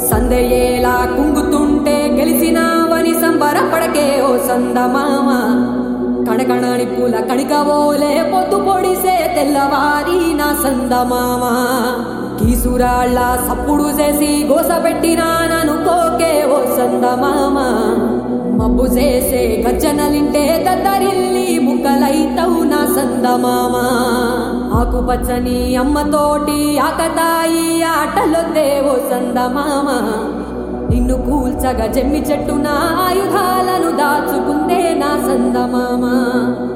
సందయేలా కుంగుతుంటే గెలిచినావని సంబరపడకే ఓ సందమామ కణకణాని పూల కణికవోలే పొద్దు పొడిసే తెల్లవారి నా సందమామ కీసురాళ్ళ సప్పుడు చేసి గోసపెట్టినా ననుకోకే ఓ సందమామ మబ్బు చేసే గర్జనలింటే దద్దరిల్లి ముక్కలైతవు నా సందమామ ఆకుపచ్చని అమ్మతోటి ఆకతాయి ఆటలొద్దే ఓ సందమామ నిన్ను కూల్చగా జమ్మి చెట్టున ఆయుధాలను దాచుకుందే నా సందమామ